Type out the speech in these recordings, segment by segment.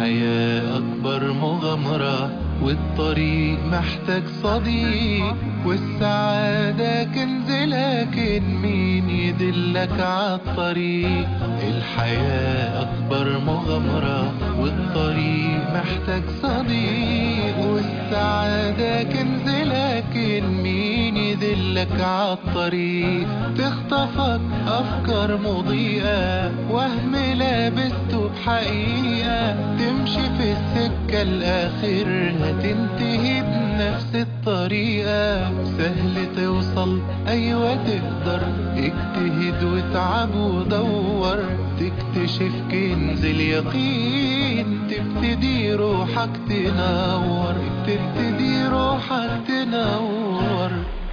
الحياة أكبر مغامرة والطريق محتاج صديق والسعادة كنز لكن مين يدلك عالطريق الحياة أكبر مغامرة والطريق محتاج صديق والسعادة كنز لكن مين يدلك عالطريق تخطفك أفكار مضيئة وهم لابسته بحقيقة تمشي في السكة الآخر هتنتهي بنفس الطريقة سهل توصل أيوة تقدر اجتهد واتعب ودور تكتشف كنز اليقين تبتدي روحك تنور تبتدي روحك تنور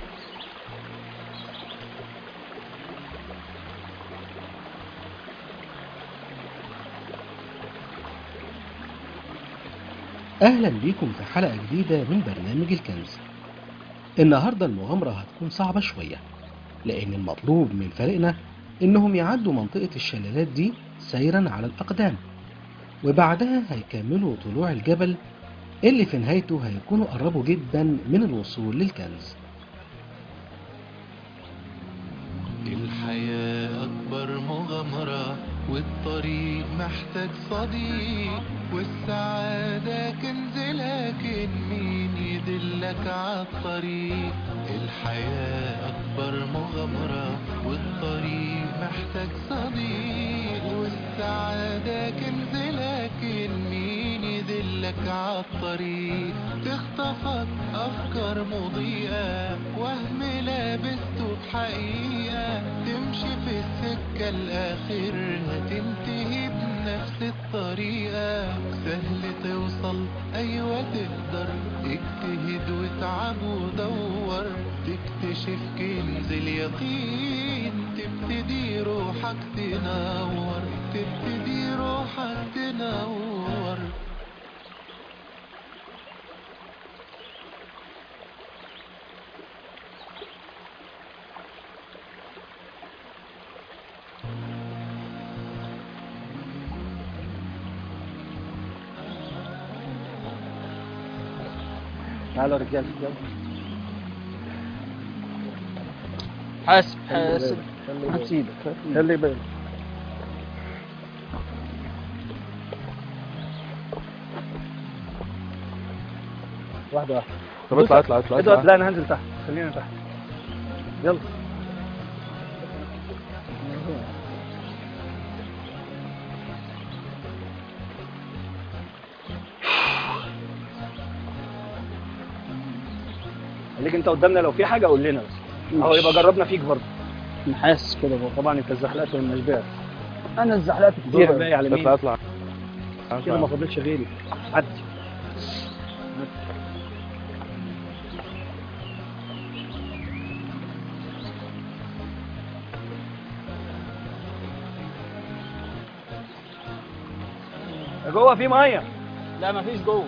أهلا بيكم في حلقة جديدة من برنامج الكنز النهاردة المغامرة هتكون صعبة شوية لأن المطلوب من فريقنا إنهم يعدوا منطقة الشلالات دي سيرا على الأقدام وبعدها هيكملوا طلوع الجبل اللي في نهايته هيكونوا قربوا جدا من الوصول للكنز الحياة أكبر مغامرة والطريق محتاج صديق والسعادة كنز لكن مين يدلك عالطريق الحياة أكبر مغامرة والطريق محتاج صديق والسعادة كنز لكن مين يدلك عالطريق تخطفك أفكار مضيئة وهم لابسته بحقيقة تمشي في السكة الآخر هتنتهي بنفس الطريقة سهل توصل أيوة تقدر اجتهد واتعب ودور تكتشف كنز اليقين تبتدي روحك تنور تبتدي روحك تنور تعالوا يا رجاله يلا حاسب حاسب هات ايدك خلي بالك واحدة واحدة طب اطلع اطلع اطلع ادوات اطلع لا انا هنزل تحت خلينا تحت يلا خليك انت قدامنا لو في حاجه قول لنا بس اهو يبقى جربنا فيك برضه حاسس كده برضه طبعا انت اتزحلقت من المشبع انا اتزحلقت دور كتير باقي على مين اطلع اطلع كده ما فاضلش غيري عدي جوه في ميه لا مفيش جوه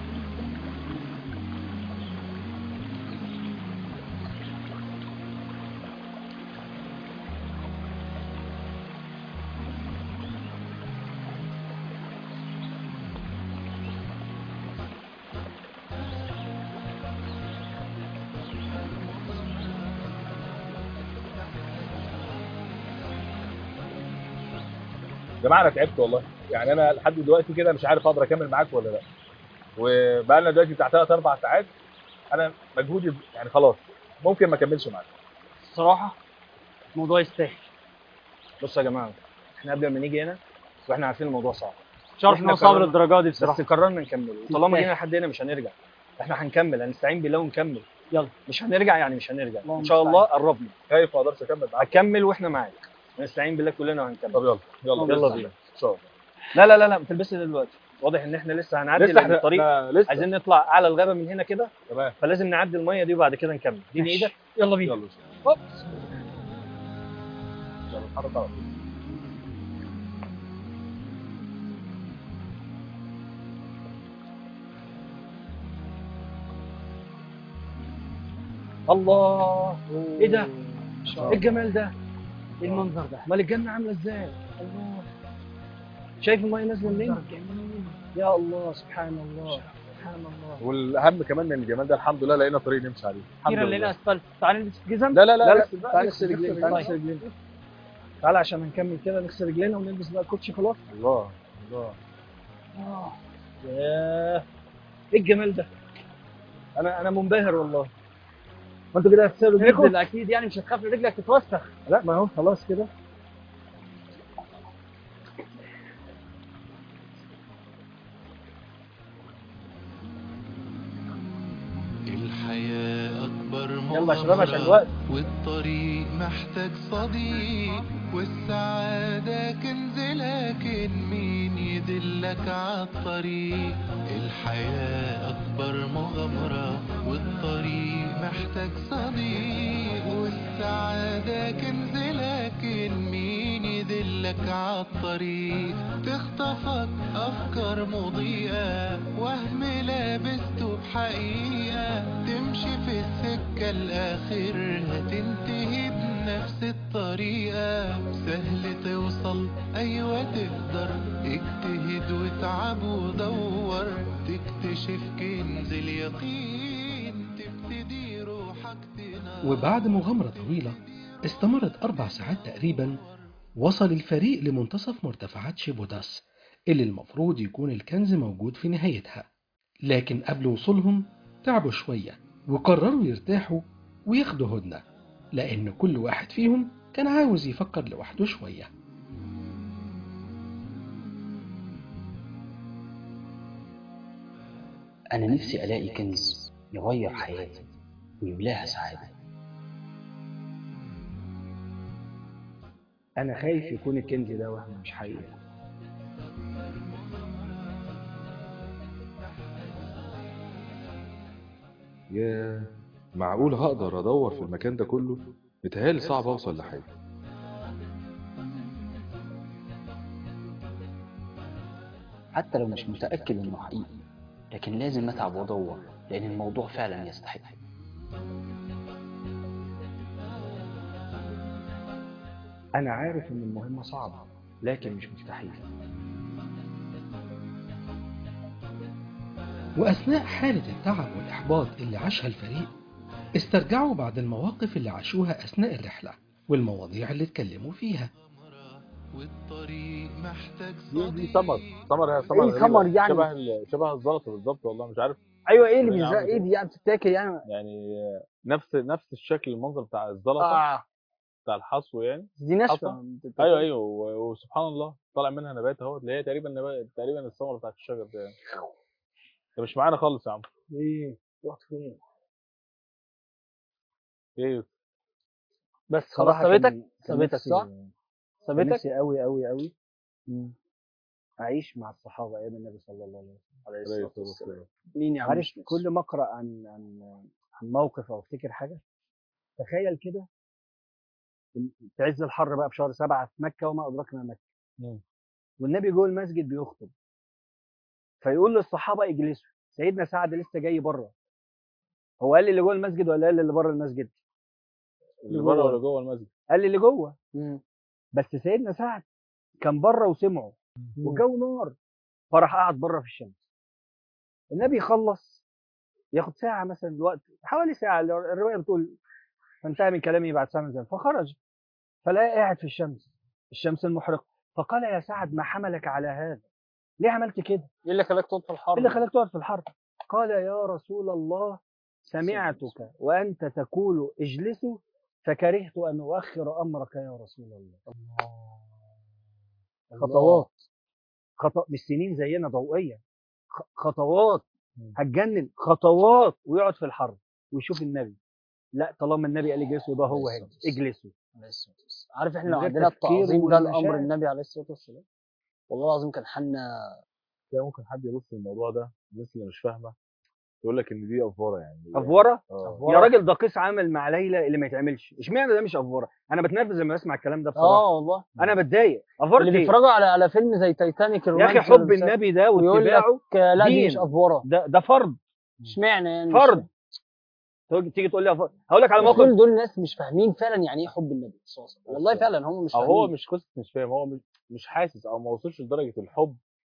يا جماعه انا تعبت والله يعني انا لحد دلوقتي كده مش عارف اقدر اكمل معاك ولا لا وبقى لنا دلوقتي بتاع ثلاث اربع ساعات انا مجهودي يعني خلاص ممكن ما اكملش معاك الصراحه الموضوع يستاهل بصوا يا جماعه احنا قبل ما نيجي هنا واحنا عارفين الموضوع صعب مش عارف إحنا انه صعب قررنا- للدرجه دي بس بصراحه قررنا نكمل وطالما يستاهل. جينا لحد هنا مش هنرجع احنا هنكمل هنستعين بالله ونكمل يلا مش هنرجع يعني مش هنرجع اللهم ان شاء الله قربنا خايف ما اقدرش اكمل معاك هكمل واحنا معاك هنستعين بالله كلنا وهنكمل طب يلا يلا يلا بإذن بينا. الله. ان شاء الله لا لا لا لا ما تلبسش ده دلوقتي واضح ان احنا لسه هنعدي لسه لأن احنا الطريق احنا لسه عايزين نطلع اعلى الغابه من هنا كده تمام فلازم نعدي الميه دي وبعد كده نكمل اديني ماشي. ايدك يلا بينا يلا هوب. يلا اتحرك على طول. الله ايه ده آه. ايه الجمال ده ايه المنظر ده امال الجنه عامله ازاي الله شايف الميه نازله منين يا الله سبحان الله سبحان الله والاهم كمان من الجمال ده الحمد لله لقينا طريق نمشي عليه الحمد اخيرا لله لقينا اسفلت تعال نلبس الجزم لا لا لا لا لا نغسل بقى، تعال نغسل- نغسل رجلينا نغسل تعال رجلينا. نغسل رجلينا تعال عشان نكمل كده نغسل رجلينا ونلبس بقى كوتشي خلاص الله الله اه ياه ايه الجمال ده انا انا منبهر والله ما انتوا كده هتغسلوا رجليكم ننزل اكيد يعني مش هتخاف رجلك تتوسخ لا ما هو خلاص كده الحياة أكبر يلا يا شباب عشان مغامرة الوقت والطريق محتاج صديق والسعادة كنز لكن مين يدلك عالطريق الحياة أكبر مغامرة والطريق محتاج صديق والسعادة كنز لكن مين يدلك عالطريق تخطفك أفكار مضيئة وهم لابسته بحقيقة تمشي في السكة الآخر هتنتهي بنفس الطريقة سهل توصل أيوة تقدر اجتهد واتعب ودور تكتشف كنز اليقين تبتدي روحك تنور وبعد مغامرة طويلة استمرت أربع ساعات تقريبا وصل الفريق لمنتصف مرتفعات شيبوداس اللي المفروض يكون الكنز موجود في نهايتها لكن قبل وصولهم تعبوا شوية وقرروا يرتاحوا وياخدوا هدنة لأن كل واحد فيهم كان عاوز يفكر لوحده شوية أنا نفسي ألاقي كنز يغير حياتي ويملاها سعادة انا خايف يكون الكنز ده وهم مش حقيقي ياه معقول هقدر ادور في المكان ده كله متهيألي صعب اوصل لحاجه حتى لو مش متأكد إنه حقيقي لكن لازم أتعب وأدور لأن الموضوع فعلا يستحق انا عارف ان المهمة صعبة لكن مش مستحيل وأثناء حالة التعب والإحباط اللي عاشها الفريق استرجعوا بعض المواقف اللي عاشوها أثناء الرحلة والمواضيع اللي اتكلموا فيها والطريق محتاج دي دي صديق سمر سمر هي سمر إيه غريبة. سمر يعني؟ شبه ال- شبه الزلطه بالظبط والله مش عارف ايوه ايه اللي يا عم بيزرق ايه كده. دي يعني بتتاكل يعني يعني نفس نفس الشكل المنظر بتاع الزلطه اه بتاع الحصو يعني دي ناشفه حصى. ايوه ايوه و- وسبحان الله طالع منها نبات اهو اللي هي تقريبا نبات تقريبا الثمره بتاعت الشجر ده يعني ده مش معانا خالص يا عم ايه رحت فين ايه بس خلاص صراحة ثابتك؟ كان- كان ثابتك نفسي- صح؟ كان ثابتك نفسي قوي قوي قوي اعيش مع الصحابة ايام النبي صلى الله عليه وسلم عليه الصلاه والسلام مين يا عم عارف مش نفسه؟ كل ما اقرا عن عن عن موقف او افتكر حاجه تخيل كده في عز الحر بقى في شهر سبعة في مكه وما ادركنا مكه مم. والنبي جوه المسجد بيخطب فيقول للصحابه اجلسوا سيدنا سعد لسه جاي بره هو قال لي اللي جوه المسجد ولا قال لي اللي بره المسجد اللي بره ولا جوه المسجد قال لي اللي جوه مم. بس سيدنا سعد كان بره وسمعه والجو نار فراح قعد بره في الشمس النبي يخلص ياخد ساعة مثلا الوقت حوالي ساعة الرواية بتقول فانتهى من كلامه بعد ساعة من زمن فخرج فلقى قاعد في الشمس الشمس المحرقة فقال يا سعد ما حملك على هذا ليه عملت كده ايه اللي خلاك تقعد في الحر ايه اللي خلاك تقعد في الحر قال يا رسول الله سمعتك وأنت تقول اجلسوا فكرهت أن أؤخر أمرك يا رسول الله خطوات خطأ مش سنين زينا ضوئية خ- خطوات هتجنن خطوات ويقعد في الحر ويشوف النبي لا طالما النبي قال اجلسوا يبقى هو هنا اجلسوا عليه الصلاة والسلام. عارف احنا من لو غير عندنا تفكير التعظيم ده ولا لامر مشاعر. النبي عليه الصلاه والسلام والله العظيم كان حالنا كده ممكن حد يبص للموضوع ده الناس اللي مش فاهمه يقول لك ان دي افوره يعني افوره اه يا راجل ده قيس عامل مع ليلى اللي ما يتعملش اشمعنى ده مش افوره انا بتنرفز لما بسمع الكلام ده بصراحه اه والله انا بتضايق افوره اللي ايه بيتفرجوا على على فيلم زي تايتانيك يا اخي الرومانسي حب والمسا- النبي ده ويقول لك واتباعه لا دي دين. مش افوره ده ده فرض اشمعنى يعني مش فرض فاهم. تيجي تيجي تقول لي أفوره. هقول لك على موقف دول دول ناس مش فاهمين فعلا يعني ايه حب النبي صلى الله عليه وسلم والله فعلا هم مش او فاهمين هو مش قصه مش فاهم هو مش- مش حاسس او ما وصلش لدرجه الحب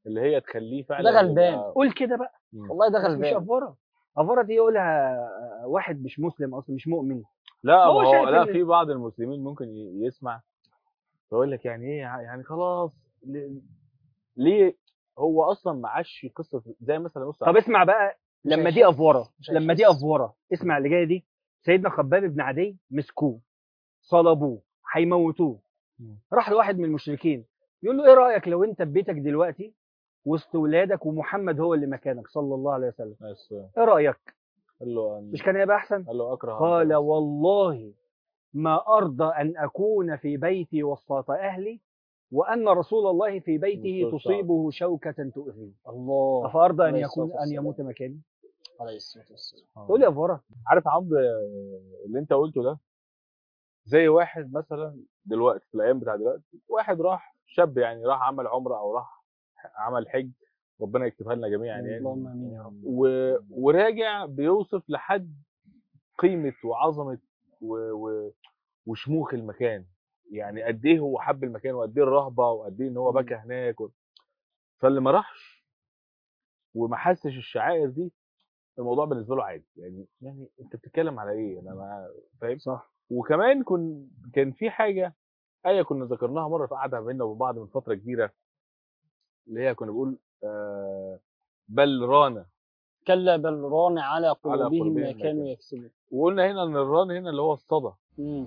اللي هي تخليه فعلا ده غلبان. يبقى- قول كده بقى مم. والله ده بس مش غلبان افوره افوره دي يقولها واحد مش مسلم اصلا مش مؤمن لا هو ما هو شايف لا إن- في بعض المسلمين ممكن ي- يسمع فيقول لك يعني ايه يعني خلاص ل- ليه هو اصلا ما عاش قصه زي مثلا بص طب اسمع بقى مش لما دي هيحس. افوره مش لما دي هيحس. افوره اسمع اللي جايه دي سيدنا خباب بن عدي مسكوه صلبوه هيموتوه مم. راح لواحد من المشركين يقول له ايه رايك لو انت في بيتك دلوقتي وسط ولادك ومحمد هو اللي مكانك صلى الله عليه وسلم بس ايه رايك قال له أن مش كان هيبقى احسن قال له اكره أن قال تبص. والله ما ارضى ان اكون في بيتي وسط اهلي وان رسول الله في بيته يصيب تصيبه شوكه تؤذيه الله افارضى ان عليه يكون الصلاة ان والسلام. يموت مكاني عليه الصلاه والسلام تقول لي يا افوره عارف يا عمرو آه، اللي انت قلته ده زي واحد مثلا دلوقتي في الايام بتاع دلوقتي واحد راح شاب يعني راح عمل عمره او راح عمل حج ربنا يكتبها لنا جميعا يعني اللهم امين يا رب و... وراجع بيوصف لحد قيمه وعظمه و... و... وشموخ المكان يعني قد ايه هو حب المكان وقد ايه الرهبه وقد ايه ان هو بكى هناك و... فاللي ما راحش وما حسش الشعائر دي الموضوع بالنسبه له عادي يعني يعني انت بتتكلم على ايه انا ما فاهم صح وكمان كن كان في حاجه ايه كنا ذكرناها مره في قعده بيننا وبين بعض من فتره كبيره اللي هي كنا بنقول آه بل رانا كلا بل ران على قلوبهم قلوبهم ما ما كانوا كانوا. يكسبون وقلنا هنا ان الران هنا اللي هو الصدى مم.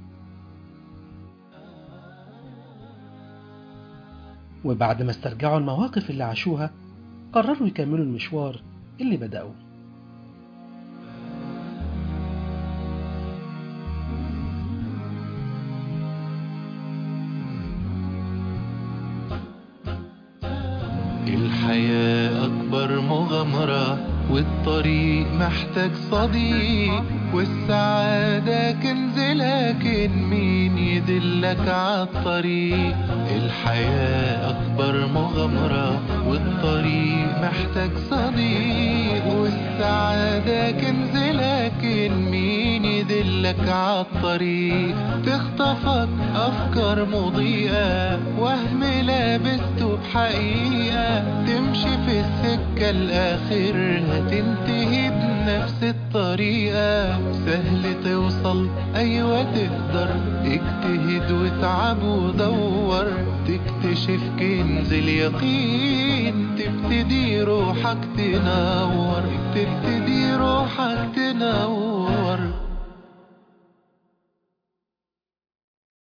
وبعد ما استرجعوا المواقف اللي عاشوها قرروا يكملوا المشوار اللي بدأوه الحياة أكبر مغامرة والطريق محتاج صديق والسعادة كنز لكن مين يدلك عالطريق الحياة أكبر مغامرة والطريق محتاج صديق والسعادة كنز لكن مين يدلك عالطريق تخطفك أفكار مضيئة وهم لابسته بحقيقة تمشي في السكة الآخر هتنتهي بنفس الطريقة سهل توصل أيوة تقدر اجتهد واتعب ودور تكتشف كنز اليقين تبتدي روحك تنور تبتدي روحك تنور